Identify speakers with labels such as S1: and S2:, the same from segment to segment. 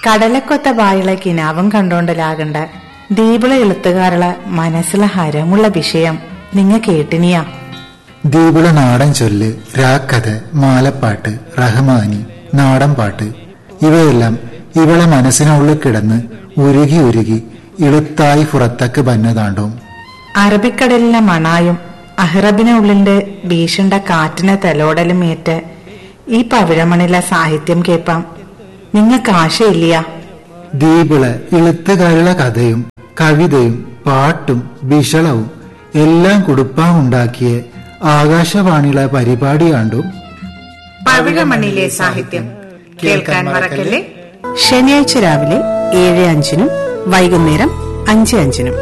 S1: കടലക്കൊത്ത വായുള്ള കിനാവും കണ്ടോണ്ടലാകണ്ട ദീപിള എഴുത്തുകാരുള്ള മനസ്സിലെ ഹരമുള്ള വിഷയം നിങ്ങ കേട്ടിനിയാ
S2: ദീപിള നാടൻ ചൊല്ല് രാക്കഥ മാലപ്പാട്ട് റഹ്മാനി നാടൻ പാട്ട് ഇവയെല്ലാം ഇവളെ മനസ്സിനുള്ളിൽ കിടന്ന് ഉരുകി ഉരുകി ഇളുത്തായി പുറത്തേക്ക് ബന്നതാണ്ടും
S1: അറബിക്കടലിലെ മണായും അഹ്റബിനെ ഉള്ളിന്റെ ഭീഷണ്ട കാറ്റിനെ തലോടലും ഏറ്റ് ഈ പവിഴമണിലെ സാഹിത്യം കേൾപ്പാം നിങ്ങക്ക് ആശയില്ല
S2: ദീപിള ഇളുത്തുകാരുള്ള കഥയും കവിതയും പാട്ടും വിഷളവും എല്ലാം കുടുപ്പാമുണ്ടാക്കിയ ആകാശവാണിയിലെ പരിപാടി കണ്ടും
S1: പവിഴമണിലെ സാഹിത്യം കേൾക്കാൻ മറക്കല്ലേ
S3: ശനിയാഴ്ച രാവിലെ ഏഴ് അഞ്ചിനും വൈകുന്നേരം അഞ്ച് അഞ്ചിനും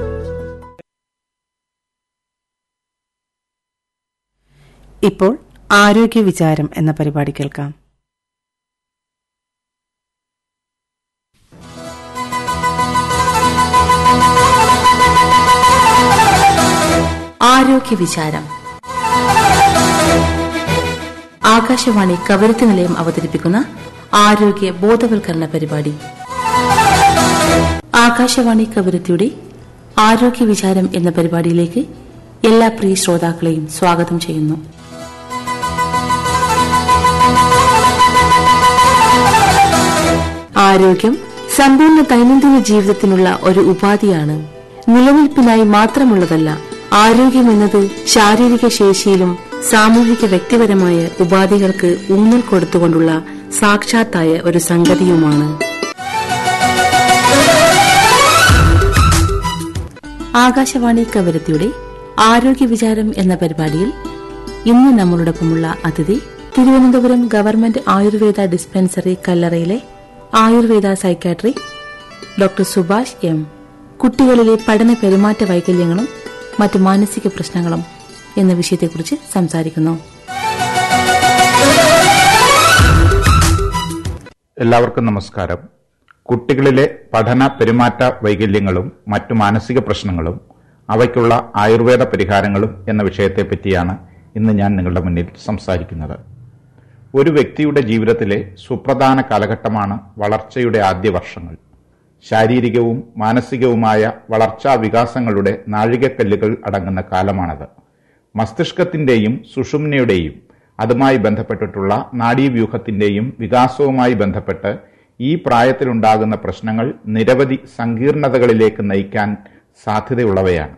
S3: ഇപ്പോൾ ആരോഗ്യ വിചാരം എന്ന പരിപാടി കേൾക്കാം
S4: ആരോഗ്യ വിചാരം ആകാശവാണി കവരത്തി നിലയം അവതരിപ്പിക്കുന്ന ആരോഗ്യ ബോധവൽക്കരണ പരിപാടി ആകാശവാണി കവരത്തിയുടെ ആരോഗ്യ വിചാരം എന്ന പരിപാടിയിലേക്ക് എല്ലാ പ്രിയ ശ്രോതാക്കളെയും സ്വാഗതം ചെയ്യുന്നു ആരോഗ്യം സമ്പൂർണ്ണ ദൈനംദിന ജീവിതത്തിനുള്ള ഒരു ഉപാധിയാണ് നിലനിൽപ്പിനായി മാത്രമുള്ളതല്ല ആരോഗ്യം എന്നത് ശാരീരിക ശേഷിയിലും സാമൂഹിക വ്യക്തിപരമായ ഉപാധികൾക്ക് ഊന്നൽ കൊടുത്തുകൊണ്ടുള്ള സാക്ഷാത്തായ ഒരു സംഗതിയുമാണ് ആകാശവാണി കവരത്തിയുടെ ആരോഗ്യ വിചാരം എന്ന പരിപാടിയിൽ ഇന്ന് നമ്മളോടൊപ്പമുള്ള അതിഥി തിരുവനന്തപുരം ഗവൺമെന്റ് ആയുർവേദ ഡിസ്പെൻസറി കല്ലറയിലെ Ayurveda psychiatry doctor Subhash M കുട്ടികളിലെ പഠന പെരുമാറ്റ വൈകല്യങ്ങളും മറ്റ് മാനസിക പ്രശ്നങ്ങളും എന്ന വിഷയത്തെക്കുറിച്ച് സംസാരിക്കുന്നു
S5: എല്ലാവർക്കും നമസ്കാരം കുട്ടികളിലെ പഠന പെരുമാറ്റ വൈകല്യങ്ങളും മറ്റു മാനസിക പ്രശ്നങ്ങളും അവയ്ക്കുള്ള ആയുർവേദ പരിഹാരങ്ങളും എന്ന വിഷയത്തെ പറ്റിയാണ് ഇന്ന് ഞാൻ നിങ്ങളുടെ മുന്നിൽ സംസാരിക്കുന്നത് ഒരു വ്യക്തിയുടെ ജീവിതത്തിലെ സുപ്രധാന കാലഘട്ടമാണ് വളർച്ചയുടെ ആദ്യ വർഷങ്ങൾ ശാരീരികവും മാനസികവുമായ വളർച്ചാ വികാസങ്ങളുടെ നാഴികക്കല്ലുകൾ അടങ്ങുന്ന കാലമാണത് മസ്തിഷ്കത്തിന്റെയും സുഷുമ്നയുടെയും അതുമായി ബന്ധപ്പെട്ടിട്ടുള്ള നാഡീവ്യൂഹത്തിന്റെയും വികാസവുമായി ബന്ധപ്പെട്ട് ഈ പ്രായത്തിലുണ്ടാകുന്ന പ്രശ്നങ്ങൾ നിരവധി സങ്കീർണതകളിലേക്ക് നയിക്കാൻ സാധ്യതയുള്ളവയാണ്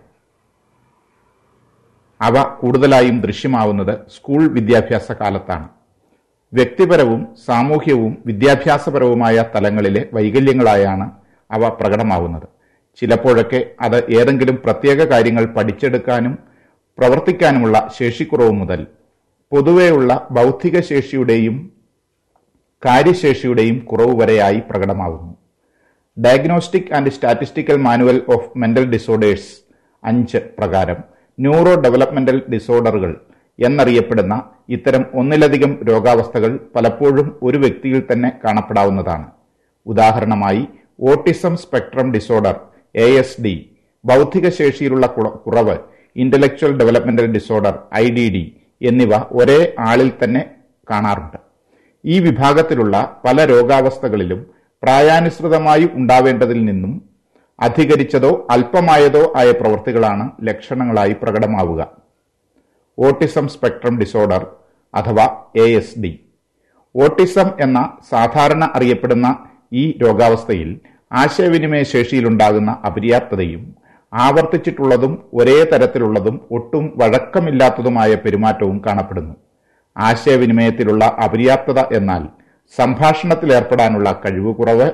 S5: അവ കൂടുതലായും ദൃശ്യമാവുന്നത് സ്കൂൾ വിദ്യാഭ്യാസ കാലത്താണ് വ്യക്തിപരവും സാമൂഹ്യവും വിദ്യാഭ്യാസപരവുമായ തലങ്ങളിലെ വൈകല്യങ്ങളായാണ് അവ പ്രകടമാവുന്നത് ചിലപ്പോഴൊക്കെ അത് ഏതെങ്കിലും പ്രത്യേക കാര്യങ്ങൾ പഠിച്ചെടുക്കാനും പ്രവർത്തിക്കാനുമുള്ള ശേഷിക്കുറവ് മുതൽ പൊതുവെയുള്ള ബൗദ്ധിക ശേഷിയുടെയും കാര്യശേഷിയുടെയും കുറവ് വരെയായി പ്രകടമാകുന്നു diagnostic and statistical manual of mental disorders അഞ്ച് പ്രകാരം ന്യൂറോ ഡെവലപ്മെന്റൽ ഡിസോർഡറുകൾ എന്നറിയപ്പെടുന്ന ഇത്തരം ഒന്നിലധികം രോഗാവസ്ഥകൾ പലപ്പോഴും ഒരു വ്യക്തിയിൽ തന്നെ കാണപ്പെടാവുന്നതാണ് ഉദാഹരണമായി autism spectrum disorder A S D ബൗദ്ധിക ശേഷിയിലുള്ള കുറ- കുറവ് intellectual developmental disorder I D D എന്നിവ ഒരേ ആളിൽ തന്നെ കാണാറുണ്ട് ഈ വിഭാഗത്തിലുള്ള പല രോഗാവസ്ഥകളിലും പ്രായാനുസൃതമായി ഉണ്ടാവേണ്ടതിൽ നിന്നും അധികരിച്ചതോ അല്പമായതോ ആയ പ്രവൃത്തികളാണ് ലക്ഷണങ്ങളായി പ്രകടമാവുക ഓട്ടിസം സ്പെക്ട്രം ഡിസോർഡർ അഥവാ എ എസ് ഡി ഓട്ടിസം എന്ന സാധാരണ അറിയപ്പെടുന്ന ഈ രോഗാവസ്ഥയിൽ ആശയവിനിമയ ശേഷിയിലുണ്ടാകുന്ന അപര്യാപ്തതയും ആവർത്തിച്ചിട്ടുള്ളതും ഒരേ തരത്തിലുള്ളതും ഒട്ടും വഴക്കമില്ലാത്തതുമായ പെരുമാറ്റവും കാണപ്പെടുന്നു ആശയവിനിമയത്തിലുള്ള അപര്യാപ്തത എന്നാൽ സംഭാഷണത്തിൽ ഏർപ്പെടാനുള്ള കഴിവ് കുറവ്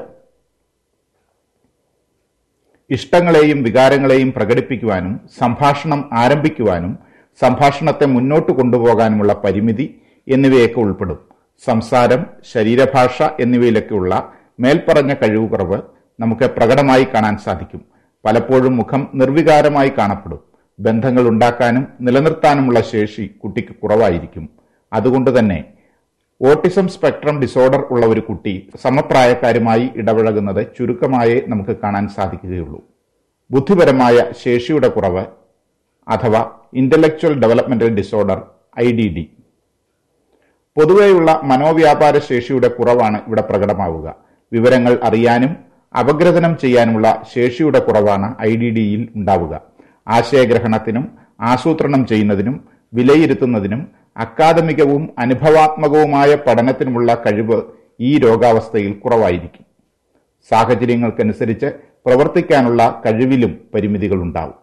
S5: ഇഷ്ടങ്ങളെയും വികാരങ്ങളെയും പ്രകടിപ്പിക്കുവാനും സംഭാഷണം ആരംഭിക്കുവാനും സംഭാഷണത്തെ മുന്നോട്ട് കൊണ്ടുപോകാനുമുള്ള പരിമിതി എന്നിവയൊക്കെ ഉൾപ്പെടും സംസാരം ശരീരഭാഷ എന്നിവയിലൊക്കെയുള്ള മേൽപ്പറഞ്ഞ കഴിവ് കുറവ് നമുക്ക് പ്രകടമായി കാണാൻ സാധിക്കും പലപ്പോഴും മുഖം നിർവികാരമായി കാണപ്പെടും ബന്ധങ്ങൾ ഉണ്ടാക്കാനും നിലനിർത്താനുമുള്ള ശേഷി കുട്ടിക്ക് കുറവായിരിക്കും അതുകൊണ്ട് തന്നെ ഓട്ടിസം സ്പെക്ട്രം ഡിസോർഡർ ഉള്ള ഒരു കുട്ടി സമപ്രായക്കാരുമായി ഇടപഴകുന്നത് ചുരുക്കമായേ നമുക്ക് കാണാൻ സാധിക്കുകയുള്ളൂ ബുദ്ധിപരമായ ശേഷിയുടെ കുറവ് അഥവാ intellectual developmental disorder I D D പൊതുവെയുള്ള മനോവ്യാപാര ശേഷിയുടെ കുറവാണ് ഇവിടെ പ്രകടമാവുക വിവരങ്ങൾ അറിയാനും അപഗ്രഥനം ചെയ്യാനുമുള്ള ശേഷിയുടെ കുറവാണ് ഐ ഡി ഡിയിൽ ഉണ്ടാവുക ആശയഗ്രഹണത്തിനും ആസൂത്രണം ചെയ്യുന്നതിനും വിലയിരുത്തുന്നതിനും അക്കാദമികവും അനുഭവാത്മകവുമായ പഠനത്തിനുമുള്ള കഴിവ് ഈ രോഗാവസ്ഥയിൽ കുറവായിരിക്കും സാഹചര്യങ്ങൾക്കനുസരിച്ച് പ്രവർത്തിക്കാനുള്ള കഴിവിലും പരിമിതികളുണ്ടാവും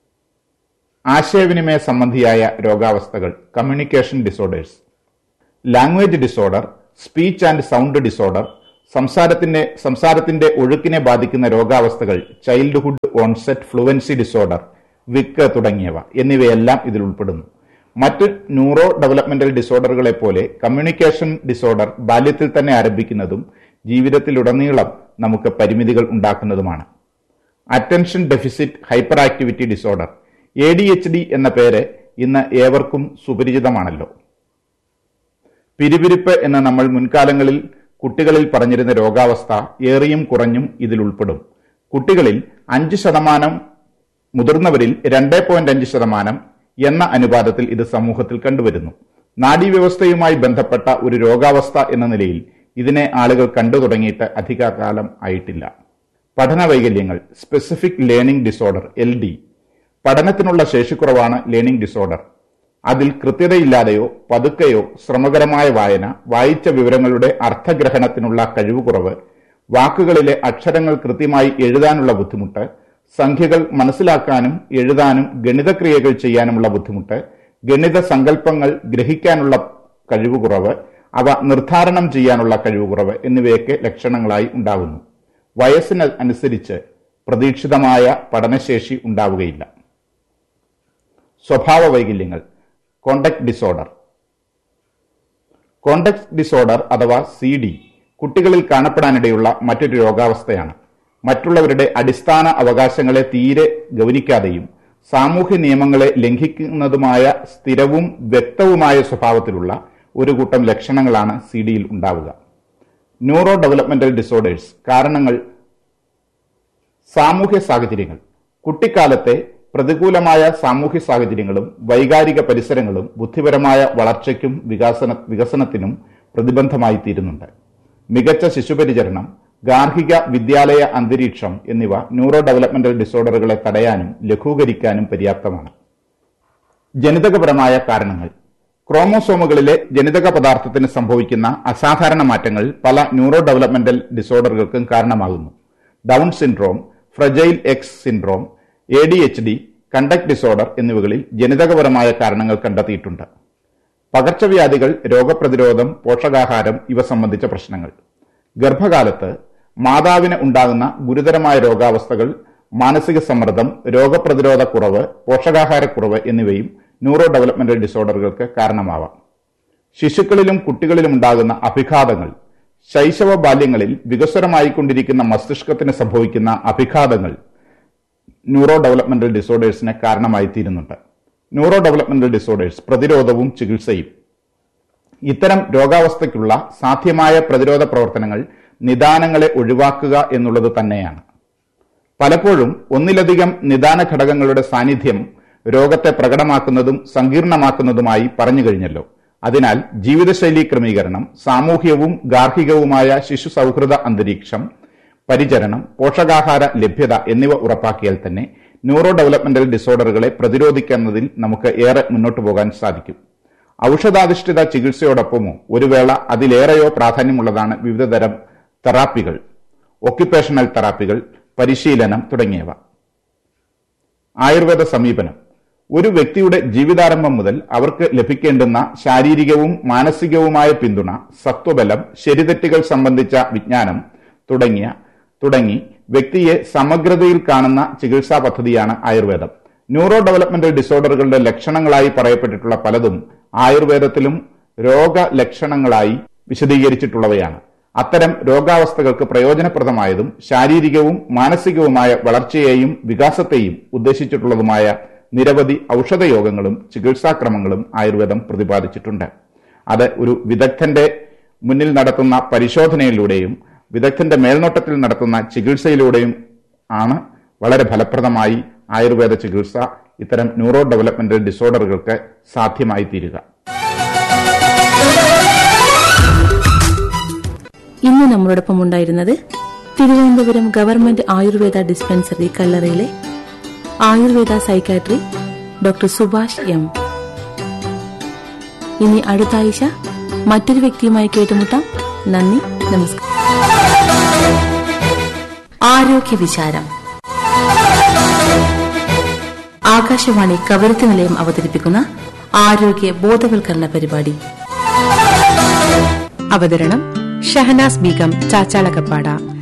S5: ആശയവിനിമയ സംബന്ധിയായ രോഗാവസ്ഥകൾ communication disorders language disorder speech and sound disorder സംസാരത്തിന്റെ സംസാരത്തിന്റെ ഒഴുക്കിനെ ബാധിക്കുന്ന രോഗാവസ്ഥകൾ ചൈൽഡ്ഹുഡ് ഓൺസെറ്റ് ഫ്ലുവൻസി ഡിസോർഡർ വിക്ക് തുടങ്ങിയവ എന്നിവയെല്ലാം ഇതിൽ ഉൾപ്പെടുന്നു മറ്റ് ന്യൂറോ ഡെവലപ്മെന്റൽ ഡിസോർഡറുകളെ പോലെ കമ്മ്യൂണിക്കേഷൻ ഡിസോർഡർ ബാല്യത്തിൽ തന്നെ ആരംഭിക്കുന്നതും ജീവിതത്തിലുടനീളം നമുക്ക് പരിമിതികൾ ഉണ്ടാക്കുന്നതുമാണ് attention deficit hyperactivity disorder A D H D എന്ന പേര് ഇന്ന് ഏവർക്കും സുപരിചിതമാണല്ലോ പിരിപിരിപ്പ് എന്ന് നമ്മൾ മുൻകാലങ്ങളിൽ കുട്ടികളിൽ പറഞ്ഞിരുന്ന രോഗാവസ്ഥ ഏറിയും കുറഞ്ഞും ഇതിൽ ഉൾപ്പെടും കുട്ടികളിൽ അഞ്ച് ശതമാനം മുതിർന്നവരിൽ രണ്ട് പോയിന്റ് അഞ്ച് ശതമാനം എന്ന അനുപാതത്തിൽ ഇത് സമൂഹത്തിൽ കണ്ടുവരുന്നു നാഡീവ്യവസ്ഥയുമായി ബന്ധപ്പെട്ട ഒരു രോഗാവസ്ഥ എന്ന നിലയിൽ ഇതിനെ ആളുകൾ കണ്ടു തുടങ്ങിയിട്ട് അധികകാലം ആയിട്ടില്ല പഠന വൈകല്യങ്ങൾ specific learning disorder L D പഠനത്തിനുള്ള ശേഷിക്കുറവാണ് ലേണിംഗ് ഡിസോർഡർ അതിൽ കൃത്യതയില്ലാതെയോ പതുക്കെയോ ശ്രമകരമായ വായന വായിച്ച വിവരങ്ങളുടെ അർത്ഥഗ്രഹണത്തിനുള്ള കഴിവുകുറവ് വാക്കുകളിലെ അക്ഷരങ്ങൾ കൃത്യമായി എഴുതാനുള്ള ബുദ്ധിമുട്ട് സംഖ്യകൾ മനസ്സിലാക്കാനും എഴുതാനും ഗണിതക്രിയകൾ ചെയ്യാനുമുള്ള ബുദ്ധിമുട്ട് ഗണിത സങ്കല്പങ്ങൾ ഗ്രഹിക്കാനുള്ള കഴിവുകുറവ് അവ നിർദ്ധാരണം ചെയ്യാനുള്ള കഴിവുകുറവ് എന്നിവയൊക്കെ ലക്ഷണങ്ങളായി ഉണ്ടാകുന്നു വയസ്സിന് അനുസരിച്ച് പ്രതീക്ഷിതമായ പഠനശേഷി ഉണ്ടാവുകയില്ല സ്വഭാവ വൈകല്യങ്ങൾ കോണ്ടക്ട് ഡിസോർഡർ കോണ്ടക്ട് ഡിസോർഡർ അഥവാ സി ഡി കുട്ടികളിൽ കാണപ്പെടാനിടയുള്ള മറ്റൊരു രോഗാവസ്ഥയാണ് മറ്റുള്ളവരുടെ അടിസ്ഥാന അവകാശങ്ങളെ തീരെ ഗൗനിക്കാതെയും സാമൂഹ്യ നിയമങ്ങളെ ലംഘിക്കുന്നതുമായ സ്ഥിരവും വ്യക്തവുമായ സ്വഭാവത്തിലുള്ള ഒരു കൂട്ടം ലക്ഷണങ്ങളാണ് സി ഡിയിൽ ഉണ്ടാവുക ന്യൂറോ ഡെവലപ്മെന്റൽ ഡിസോർഡേഴ്സ് കാരണങ്ങൾ സാമൂഹ്യ സാഹചര്യങ്ങൾ കുട്ടിക്കാലത്തെ പ്രതികൂലമായ സാമൂഹ്യ സാഹചര്യങ്ങളും വൈകാരിക പരിസരങ്ങളും ബുദ്ധിപരമായ വളർച്ചയ്ക്കും വികസന വികസനത്തിനും പ്രതിബന്ധമായി തീരുന്നുണ്ട് മികച്ച ശിശുപരിചരണം ഗാർഹിക വിദ്യാലയ അന്തരീക്ഷം എന്നിവ ന്യൂറോ ഡെവലപ്മെന്റൽ ഡിസോർഡറുകളെ തടയാനും ലഘൂകരിക്കാനും പര്യാപ്തമാണ് ജനിതകപരമായ കാരണങ്ങൾ ക്രോമോസോമുകളിലെ ജനിതക പദാർത്ഥത്തിന് സംഭവിക്കുന്ന അസാധാരണ മാറ്റങ്ങൾ പല ന്യൂറോ ഡെവലപ്മെന്റൽ ഡിസോർഡറുകൾക്കും കാരണമാകുന്നു Down syndrome fragile X syndrome A D H D conduct disorder എന്നിവകളിൽ ജനിതകപരമായ കാരണങ്ങൾ കണ്ടെത്തിയിട്ടുണ്ട് പകർച്ചവ്യാധികൾ രോഗപ്രതിരോധം പോഷകാഹാരം ഇവ സംബന്ധിച്ച പ്രശ്നങ്ങൾ ഗർഭകാലത്ത് മാതാവിന് ഉണ്ടാകുന്ന ഗുരുതരമായ രോഗാവസ്ഥകൾ മാനസിക സമ്മർദ്ദം രോഗപ്രതിരോധ കുറവ് പോഷകാഹാരക്കുറവ് എന്നിവയും ന്യൂറോ ഡെവലപ്മെന്റൽ ഡിസോർഡറുകൾക്ക് കാരണമാവാം ശിശുക്കളിലും കുട്ടികളിലും ഉണ്ടാകുന്ന അഭിഘാതങ്ങൾ ശൈശവ ബാല്യങ്ങളിൽ വികസ്വരമായിക്കൊണ്ടിരിക്കുന്ന മസ്തിഷ്കത്തിന് സംഭവിക്കുന്ന അഭിഘാതങ്ങൾ ന്യൂറോ ഡെവലപ്മെന്റൽ ഡിസോർഡേഴ്സിന് കാരണമായി തീരുന്നുണ്ട് ന്യൂറോ ഡെവലപ്മെന്റൽ ഡിസോർഡേഴ്സ് പ്രതിരോധവും ചികിത്സയും ഇത്തരം രോഗാവസ്ഥയ്ക്കുള്ള സാധ്യമായ പ്രതിരോധ പ്രവർത്തനങ്ങൾ നിദാനങ്ങളെ ഒഴിവാക്കുക എന്നുള്ളത് തന്നെയാണ് പലപ്പോഴും ഒന്നിലധികം നിദാന ഘടകങ്ങളുടെ സാന്നിധ്യം രോഗത്തെ പ്രകടമാക്കുന്നതും സങ്കീർണമാക്കുന്നതുമായി പറഞ്ഞു കഴിഞ്ഞല്ലോ അതിനാൽ ജീവിതശൈലി ക്രമീകരണം സാമൂഹ്യവും ഗാർഹികവുമായ ശിശു സൗഹൃദ അന്തരീക്ഷം പരിചരണം പോഷകാഹാര ലഭ്യത എന്നിവ ഉറപ്പാക്കിയാൽ തന്നെ ന്യൂറോ ഡെവലപ്മെന്റൽ ഡിസോർഡറുകളെ പ്രതിരോധിക്കുന്നതിൽ നമുക്ക് ഏറെ മുന്നോട്ട് പോകാൻ സാധിക്കും ഔഷധാധിഷ്ഠിത ചികിത്സയോടൊപ്പമോ ഒരു വേള അതിലേറെയോ പ്രാധാന്യമുള്ളതാണ് വിവിധതരം തെറാപ്പികൾ ഒക്യുപ്പേഷണൽ തെറാപ്പികൾ പരിശീലനം തുടങ്ങിയവ ആയുർവേദ സമീപനം ഒരു വ്യക്തിയുടെ ജീവിതാരംഭം മുതൽ അവർക്ക് ലഭിക്കേണ്ടുന്ന ശാരീരികവും മാനസികവുമായ പിന്തുണ സത്വബലം ശരിതെറ്റുകൾ സംബന്ധിച്ച വിജ്ഞാനം തുടങ്ങിയ തുടങ്ങി വ്യക്തിയെ സമഗ്രതയിൽ കാണുന്ന ചികിത്സാ പദ്ധതിയാണ് ആയുർവേദം ന്യൂറോ ഡെവലപ്മെന്റൽ ഡിസോർഡറുകളുടെ ലക്ഷണങ്ങളായി പറയപ്പെട്ടിട്ടുള്ള പലതും ആയുർവേദത്തിലും രോഗലക്ഷണങ്ങളായി വിശദീകരിച്ചിട്ടുള്ളവയാണ് അത്തരം രോഗാവസ്ഥകൾക്ക് പ്രയോജനപ്രദമായതും ശാരീരികവും മാനസികവുമായ വളർച്ചയെയും വികാസത്തെയും ഉദ്ദേശിച്ചിട്ടുള്ളതുമായ നിരവധി ഔഷധയോഗങ്ങളും ചികിത്സാക്രമങ്ങളും ആയുർവേദം പ്രതിപാദിച്ചിട്ടുണ്ട് അത് ഒരു വിദഗ്ധന്റെ മുന്നിൽ നടത്തുന്ന പരിശോധനയിലൂടെയും വിദഗ്ധന്റെ മേൽനോട്ടത്തിൽ നടത്തുന്ന ചികിത്സയിലൂടെയും ആണ് വളരെ ഫലപ്രദമായി ആയുർവേദ ചികിത്സ ഇത്തരം ന്യൂറോ ഡെവലപ്മെന്റൽ ഡിസോർഡറുകൾക്ക് സാധ്യമായി തീരുക
S4: ഇന്ന് നമ്മളോടൊപ്പം ഉണ്ടായിരുന്നത് തിരുവനന്തപുരം ഗവൺമെന്റ് ആയുർവേദ ഡിസ്പെൻസറി കല്ലറയിലെ Ayurveda psychiatry doctor Subhash M ഇനി അടുത്ത ആഴ്ച മറ്റൊരു വ്യക്തിയുമായി കേട്ടുമുട്ടാം നന്ദി നമസ്കാരം ആരോഗ്യ വിചാരം ആകാശവാണി കവരത്തി നിലയം അവതരിപ്പിക്കുന്ന ആരോഗ്യ ബോധവൽക്കരണ പരിപാടി
S3: അവതരണം ഷഹനാസ് ബീഗം ചാച്ചാളക്കപ്പാട